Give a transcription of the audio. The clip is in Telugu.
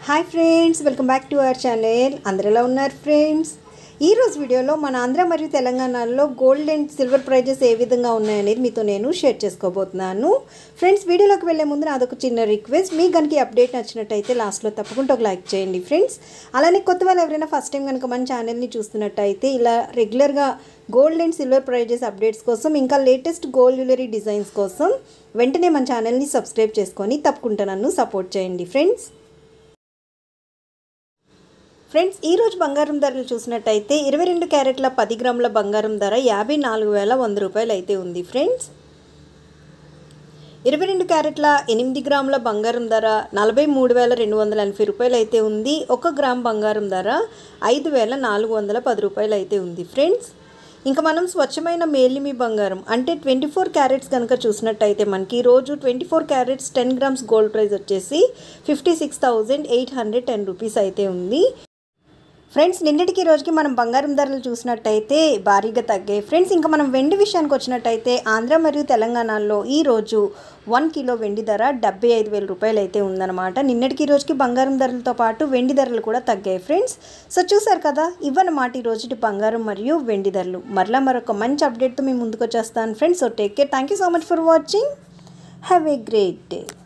hi friends welcome back to our channel అందరు ఎలా ఉన్నారు ఫ్రెండ్స్ ఈ రోజు వీడియోలో మన ఆంధ్ర మరియు తెలంగాణలో గోల్డ్ అండ్ సిల్వర్ ప్రైజెస్ ఏ విధంగా ఉన్నాయనేది మీతో నేను షేర్ చేసుకోబోతున్నాను ఫ్రెండ్స్ వీడియోలోకి వెళ్ళే ముందు నాదొక చిన్న రిక్వెస్ట్ మీ కనుక ఈ అప్డేట్ నచ్చినట్టయితే లాస్ట్లో తప్పకుండా ఒక లైక్ చేయండి ఫ్రెండ్స్ అలానే కొత్త వాళ్ళు ఎవరైనా ఫస్ట్ టైం కనుక మన ఛానల్ని చూస్తున్నట్టయితే ఇలా రెగ్యులర్గా gold and silver prices updates కోసం ఇంకా లేటెస్ట్ గోల్డ్ జ్యువెలరీ డిజైన్స్ కోసం వెంటనే మన ఛానల్ని సబ్స్క్రైబ్ చేసుకొని తప్పకుండా నన్ను సపోర్ట్ చేయండి ఫ్రెండ్స్ ఫ్రెండ్స్ ఈ రోజు బంగారం ధరలు చూసినట్టయితే ఇరవై రెండు క్యారెట్ల పది గ్రాముల బంగారం ధర యాభై నాలుగు వేల వంద రూపాయలు అయితే ఉంది ఫ్రెండ్స్ ఇరవై రెండు క్యారెట్ల ఎనిమిది గ్రాముల బంగారం ధర నలభై మూడు వేల రెండు వందల ఎనభై రూపాయలు అయితే ఉంది ఒక గ్రామ్ బంగారం ధర ఐదు వేల నాలుగు వందల పది రూపాయలు అయితే ఉంది ఫ్రెండ్స్ ఇంకా మనం స్వచ్ఛమైన మేలిమి బంగారం అంటే ట్వంటీ ఫోర్ క్యారెట్స్ కనుక చూసినట్టయితే మనకి రోజు twenty four carats ten grams gold price వచ్చేసి fifty six thousand eight hundred ten rupees అయితే ఉంది ఫ్రెండ్స్ నిన్నటికి రోజుకి మనం బంగారం ధరలు చూసినట్టయితే భారీగా తగ్గాయి ఫ్రెండ్స్ ఇంకా మనం వెండి విషయానికి వచ్చినట్టయితే ఆంధ్ర మరియు తెలంగాణలో ఈ రోజు వన్ కిలో వెండి ధర డెబ్బై ఐదు వేల రూపాయలు అయితే ఉందన్నమాట నిన్నటికి రోజుకి బంగారం ధరలతో పాటు వెండి ధరలు కూడా తగ్గాయి ఫ్రెండ్స్ సో చూసారు కదా ఇవన్నమాట ఈ రోజుటి బంగారం మరియు వెండి ధరలు మరలా మరొక మంచి అప్డేట్తో మేము ముందుకు వచ్చేస్తాను friends so take care thank you so much for watching have a great day